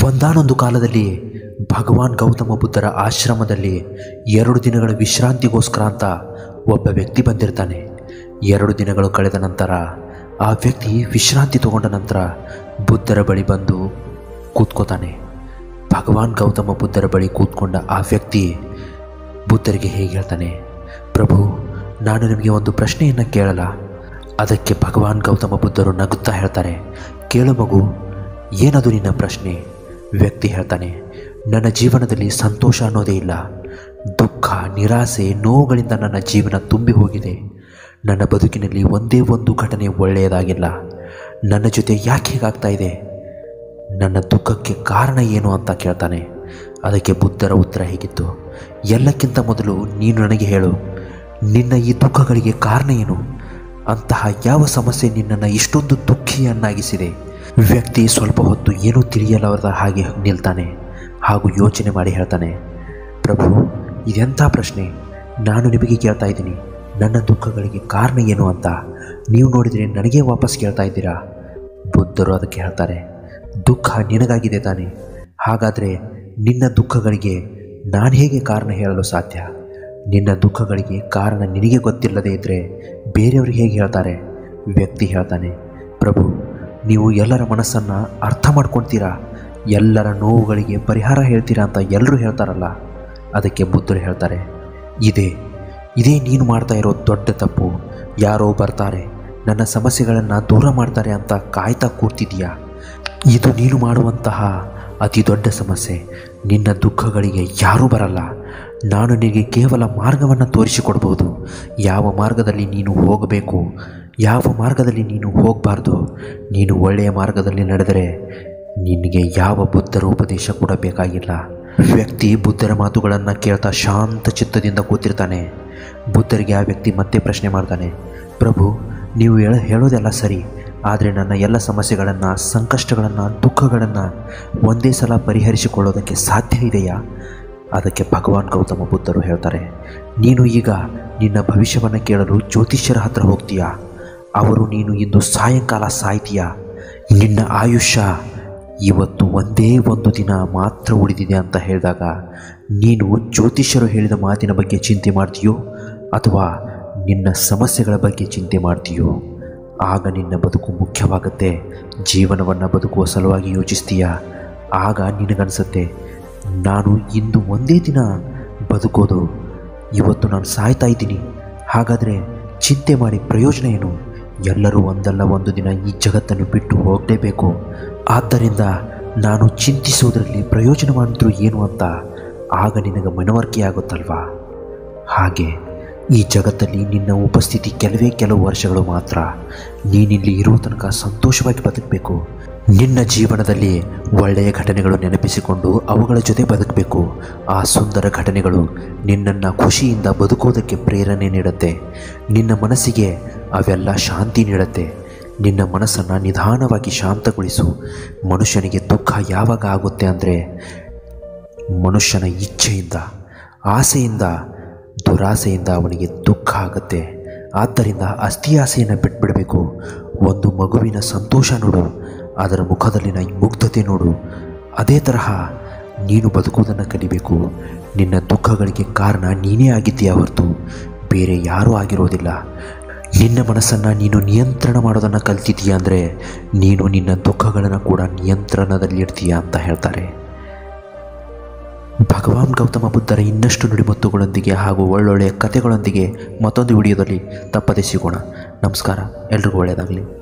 ಒಂದಾನೊಂದು ಕಾಲದಲ್ಲಿ ಭಗವಾನ್ ಗೌತಮ ಬುದ್ಧರ ಆಶ್ರಮದಲ್ಲಿ ಎರಡು ದಿನಗಳ ವಿಶ್ರಾಂತಿಗೋಸ್ಕರ ಅಂತ ಒಬ್ಬ ವ್ಯಕ್ತಿ ಬಂದಿರ್ತಾನೆ ಎರಡು ದಿನಗಳು ಕಳೆದ ನಂತರ ಆ ವ್ಯಕ್ತಿ ವಿಶ್ರಾಂತಿ ತಗೊಂಡ ನಂತರ ಬುದ್ಧರ ಬಳಿ ಬಂದು ಕೂತ್ಕೋತಾನೆ ಭಗವಾನ್ ಗೌತಮ ಬುದ್ಧರ ಬಳಿ ಕೂತ್ಕೊಂಡ ಆ ವ್ಯಕ್ತಿ ಬುದ್ಧರಿಗೆ ಹೇಗೆ ಹೇಳ್ತಾನೆ ಪ್ರಭು ನಾನು ನಿಮಗೆ ಒಂದು ಪ್ರಶ್ನೆಯನ್ನು ಕೇಳಲ್ಲ ಅದಕ್ಕೆ ಭಗವಾನ್ ಗೌತಮ ಬುದ್ಧರು ನಗುತ್ತಾ ಹೇಳ್ತಾರೆ ಕೇಳು ಮಗು ಏನದು ನಿನ್ನ ಪ್ರಶ್ನೆ ವ್ಯಕ್ತಿ ಹೇಳ್ತಾನೆ ನನ್ನ ಜೀವನದಲ್ಲಿ ಸಂತೋಷ ಅನ್ನೋದೇ ಇಲ್ಲ ದುಃಖ ನಿರಾಸೆ ನೋವುಗಳಿಂದ ನನ್ನ ಜೀವನ ತುಂಬಿ ಹೋಗಿದೆ ನನ್ನ ಬದುಕಿನಲ್ಲಿ ಒಂದೇ ಒಂದು ಘಟನೆ ಒಳ್ಳೆಯದಾಗಿಲ್ಲ ನನ್ನ ಜೊತೆ ಯಾಕೆ ಹೀಗಾಗ್ತಾ ಇದೆ ನನ್ನ ದುಃಖಕ್ಕೆ ಕಾರಣ ಏನು ಅಂತ ಕೇಳ್ತಾನೆ ಅದಕ್ಕೆ ಬುದ್ಧರ ಉತ್ತರ ಹೇಗಿತ್ತು ಎಲ್ಲಕ್ಕಿಂತ ಮೊದಲು ನೀನು ನನಗೆ ಹೇಳು ನಿನ್ನ ಈ ದುಃಖಗಳಿಗೆ ಕಾರಣ ಏನು ಅಂತಹ ಯಾವ ಸಮಸ್ಯೆ ನಿನ್ನನ್ನು ಇಷ್ಟೊಂದು ದುಃಖಿಯನ್ನಾಗಿಸಿದೆ ವ್ಯಕ್ತಿ ಸ್ವಲ್ಪ ಹೊತ್ತು ಏನೂ ತಿಳಿಯಲಾರದ ಹಾಗೆ ನಿಲ್ತಾನೆ ಹಾಗೂ ಯೋಚನೆ ಮಾಡಿ ಹೇಳ್ತಾನೆ ಪ್ರಭು ಇದೆಂಥ ಪ್ರಶ್ನೆ ನಾನು ನಿಮಗೆ ಕೇಳ್ತಾ ಇದ್ದೀನಿ ನನ್ನ ದುಃಖಗಳಿಗೆ ಕಾರಣ ಏನು ಅಂತ ನೀವು ನೋಡಿದರೆ ನನಗೆ ವಾಪಸ್ ಕೇಳ್ತಾ ಇದ್ದೀರಾ ಬುದ್ಧರು ಅದಕ್ಕೆ ಹೇಳ್ತಾರೆ ದುಃಖ ನಿನಗಾಗಿದೆ ತಾನೆ ಹಾಗಾದರೆ ನಿನ್ನ ದುಃಖಗಳಿಗೆ ನಾನು ಹೇಗೆ ಕಾರಣ ಹೇಳಲು ಸಾಧ್ಯ ನಿನ್ನ ದುಃಖಗಳಿಗೆ ಕಾರಣ ನಿನಗೆ ಗೊತ್ತಿಲ್ಲದೇ ಇದ್ದರೆ ಬೇರೆಯವರು ಹೇಗೆ ಹೇಳ್ತಾರೆ ವ್ಯಕ್ತಿ ಹೇಳ್ತಾನೆ ಪ್ರಭು ನೀವು ಎಲ್ಲರ ಮನಸ್ಸನ್ನು ಅರ್ಥ ಮಾಡ್ಕೊಳ್ತೀರಾ ಎಲ್ಲರ ನೋವುಗಳಿಗೆ ಪರಿಹಾರ ಹೇಳ್ತೀರಾ ಅಂತ ಎಲ್ಲರೂ ಹೇಳ್ತಾರಲ್ಲ ಅದಕ್ಕೆ ಬುದ್ಧರು ಹೇಳ್ತಾರೆ ಇದೇ ಇದೇ ನೀನು ಮಾಡ್ತಾ ಇರೋ ದೊಡ್ಡ ತಪ್ಪು ಯಾರೋ ಬರ್ತಾರೆ ನನ್ನ ಸಮಸ್ಯೆಗಳನ್ನು ದೂರ ಮಾಡ್ತಾರೆ ಅಂತ ಕಾಯ್ತಾ ಕೂರ್ತಿದೀಯಾ ಇದು ನೀನು ಮಾಡುವಂತಹ ಅತಿ ದೊಡ್ಡ ಸಮಸ್ಯೆ ನಿನ್ನ ದುಃಖಗಳಿಗೆ ಯಾರೂ ಬರಲ್ಲ ನಾನು ನಿನಗೆ ಕೇವಲ ಮಾರ್ಗವನ್ನು ತೋರಿಸಿಕೊಡ್ಬೋದು ಯಾವ ಮಾರ್ಗದಲ್ಲಿ ನೀನು ಹೋಗಬೇಕು ಯಾವ ಮಾರ್ಗದಲ್ಲಿ ನೀನು ಹೋಗಬಾರ್ದು ನೀನು ಒಳ್ಳೆಯ ಮಾರ್ಗದಲ್ಲಿ ನಡೆದರೆ ನಿನಗೆ ಯಾವ ಬುದ್ಧರ ಉಪದೇಶ ಕೂಡ ಬೇಕಾಗಿಲ್ಲ ವ್ಯಕ್ತಿ ಬುದ್ಧರ ಮಾತುಗಳನ್ನು ಕೇಳ್ತಾ ಶಾಂತ ಚಿತ್ತದಿಂದ ಕೂತಿರ್ತಾನೆ ಬುದ್ಧರಿಗೆ ಆ ವ್ಯಕ್ತಿ ಮತ್ತೆ ಪ್ರಶ್ನೆ ಮಾಡ್ತಾನೆ ಪ್ರಭು ನೀವು ಹೇಳ ಹೇಳೋದೆಲ್ಲ ಸರಿ ಆದರೆ ನನ್ನ ಎಲ್ಲ ಸಮಸ್ಯೆಗಳನ್ನು ಸಂಕಷ್ಟಗಳನ್ನು ದುಃಖಗಳನ್ನು ಒಂದೇ ಸಲ ಪರಿಹರಿಸಿಕೊಳ್ಳೋದಕ್ಕೆ ಸಾಧ್ಯ ಇದೆಯಾ ಅದಕ್ಕೆ ಭಗವಾನ್ ಗೌತಮ ಬುದ್ಧರು ಹೇಳ್ತಾರೆ ನೀನು ಈಗ ನಿನ್ನ ಭವಿಷ್ಯವನ್ನು ಕೇಳಲು ಜ್ಯೋತಿಷ್ಯರ ಹತ್ರ ಹೋಗ್ತೀಯಾ ಅವರು ನೀನು ಇಂದು ಸಾಯಂಕಾಲ ಸಾಯ್ತೀಯಾ ನಿನ್ನ ಆಯುಷ್ಯ ಇವತ್ತು ಒಂದೇ ಒಂದು ದಿನ ಮಾತ್ರ ಉಳಿದಿದೆ ಅಂತ ಹೇಳಿದಾಗ ನೀನು ಜ್ಯೋತಿಷ್ಯರು ಹೇಳಿದ ಮಾತಿನ ಬಗ್ಗೆ ಚಿಂತೆ ಮಾಡ್ತೀಯೋ ಅಥವಾ ನಿನ್ನ ಸಮಸ್ಯೆಗಳ ಬಗ್ಗೆ ಚಿಂತೆ ಮಾಡ್ತೀಯೋ ಆಗ ನಿನ್ನ ಬದುಕು ಮುಖ್ಯವಾಗುತ್ತೆ ಜೀವನವನ್ನು ಬದುಕುವ ಸಲುವಾಗಿ ಯೋಚಿಸ್ತೀಯ ಆಗ ನಿನಗನ್ಸುತ್ತೆ ನಾನು ಇಂದು ಒಂದೇ ದಿನ ಬದುಕೋದು ಇವತ್ತು ನಾನು ಸಾಯ್ತಾ ಇದ್ದೀನಿ ಹಾಗಾದರೆ ಚಿಂತೆ ಮಾಡಿ ಪ್ರಯೋಜನ ಏನು ಎಲ್ಲರೂ ಒಂದಲ್ಲ ಒಂದು ದಿನ ಈ ಜಗತ್ತನ್ನು ಬಿಟ್ಟು ಹೋಗಲೇಬೇಕು ಆದ್ದರಿಂದ ನಾನು ಚಿಂತಿಸುವುದರಲ್ಲಿ ಪ್ರಯೋಜನವಂತರೂ ಏನು ಅಂತ ಆಗ ನಿನಗೆ ಮನವರಿಕೆ ಆಗುತ್ತಲ್ವಾ ಹಾಗೆ ಈ ಜಗತ್ತಲ್ಲಿ ನಿನ್ನ ಉಪಸ್ಥಿತಿ ಕೆಲವೇ ಕೆಲವು ವರ್ಷಗಳು ಮಾತ್ರ ನೀನಿಲ್ಲಿ ಇರುವ ತನಕ ಸಂತೋಷವಾಗಿ ಬದುಕಬೇಕು ನಿನ್ನ ಜೀವನದಲ್ಲಿ ಒಳ್ಳೆಯ ಘಟನೆಗಳು ನೆನಪಿಸಿಕೊಂಡು ಅವುಗಳ ಜೊತೆ ಬದುಕಬೇಕು ಆ ಸುಂದರ ಘಟನೆಗಳು ನಿನ್ನನ್ನು ಖುಷಿಯಿಂದ ಬದುಕೋದಕ್ಕೆ ಪ್ರೇರಣೆ ನೀಡುತ್ತೆ ನಿನ್ನ ಮನಸ್ಸಿಗೆ ಅವೆಲ್ಲ ಶಾಂತಿ ನೀಡುತ್ತೆ ನಿನ್ನ ಮನಸ್ಸನ್ನು ನಿಧಾನವಾಗಿ ಶಾಂತಗೊಳಿಸು ಮನುಷ್ಯನಿಗೆ ದುಃಖ ಯಾವಾಗ ಆಗುತ್ತೆ ಅಂದರೆ ಮನುಷ್ಯನ ಇಚ್ಛೆಯಿಂದ ಆಸೆಯಿಂದ ದುರಾಸೆಯಿಂದ ಅವನಿಗೆ ದುಃಖ ಆಗುತ್ತೆ ಆದ್ದರಿಂದ ಅಸ್ಥಿ ಆಸೆಯನ್ನು ಬಿಟ್ಬಿಡಬೇಕು ಒಂದು ಮಗುವಿನ ಸಂತೋಷ ನೋಡು ಅದರ ಮುಖದಲ್ಲಿನ ಮುಗ್ಧತೆ ನೋಡು ಅದೇ ತರಹ ನೀನು ಬದುಕುವುದನ್ನು ಕಲಿಬೇಕು ನಿನ್ನ ದುಃಖಗಳಿಗೆ ಕಾರಣ ನೀನೇ ಆಗಿದ್ದೀಯ ಹೊರತು ಬೇರೆ ಯಾರೂ ಆಗಿರೋದಿಲ್ಲ ನಿನ್ನ ಮನಸ್ಸನ್ನು ನೀನು ನಿಯಂತ್ರಣ ಮಾಡೋದನ್ನು ಕಲ್ತಿದ್ದೀಯ ಅಂದರೆ ನೀನು ನಿನ್ನ ದುಃಖಗಳನ್ನು ಕೂಡ ನಿಯಂತ್ರಣದಲ್ಲಿಡ್ತೀಯ ಅಂತ ಹೇಳ್ತಾರೆ ಭಗವಾನ್ ಗೌತಮ ಬುದ್ಧರ ಇನ್ನಷ್ಟು ನುಡಿಮುತ್ತುಗಳೊಂದಿಗೆ ಹಾಗೂ ಒಳ್ಳೊಳ್ಳೆಯ ಕಥೆಗಳೊಂದಿಗೆ ಮತ್ತೊಂದು ವಿಡಿಯೋದಲ್ಲಿ ತಪ್ಪದೆ ಸಿಗೋಣ ನಮಸ್ಕಾರ ಎಲ್ರಿಗೂ ಒಳ್ಳೆಯದಾಗಲಿ